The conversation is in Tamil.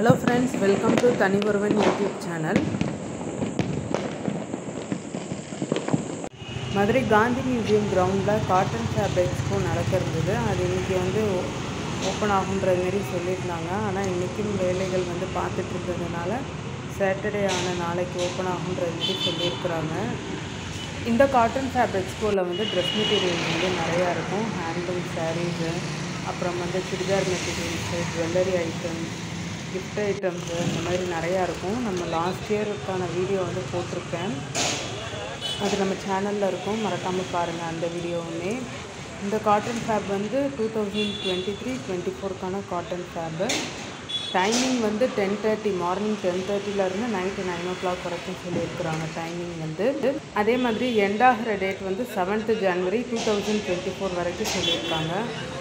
hello friends welcome to Thani Oruvan YouTube channel Madurai Gandhi museum கிரவுண்டில் காட்டன் ஃபேப் எக்ஸ்போ நடக்க இருந்தது அது இன்றைக்கி வந்து ஓப்பன் ஆகுன்ற மாரி சொல்லியிருந்தாங்க ஆனால் இன்றைக்கும் வேலைகள் வந்து பார்த்துட்டு இருந்ததுனால சாட்டர்டே ஆன நாளைக்கு ஓப்பன் ஆகுன்ற மாரி சொல்லியிருக்கிறாங்க இந்த காட்டன் ஃபேப் எக்ஸ்போவில் வந்து ட்ரெஸ் மெட்டீரியல் வந்து நிறையா இருக்கும் ஹேண்ட்லூம் சாரீஸு அப்புறம் வந்து churidar materials jewellery items gift items இந்த மாதிரி நிறையா இருக்கும் நம்ம லாஸ்ட் இயருக்கான வீடியோ வந்து போட்டிருக்கேன் அது நம்ம சேனலில் இருக்கும் மறக்காமல் பாருங்கள் அந்த வீடியோவுமே இந்த காட்டன் ஃபேப் வந்து two thousand twenty three twenty ஃபோருக்கான காட்டன் ஃபேபு டைமிங் வந்து டென் தேர்ட்டி மார்னிங் டென் தேர்ட்டிலேருந்து நைட்டு நைன் ஓ கிளாக் வரைக்கும் சொல்லியிருக்கிறாங்க டைமிங் வந்து அதே மாதிரி எண்ட் ஆகிற டேட் வந்து seventh January two thousand twenty four வரைக்கும் சொல்லியிருக்காங்க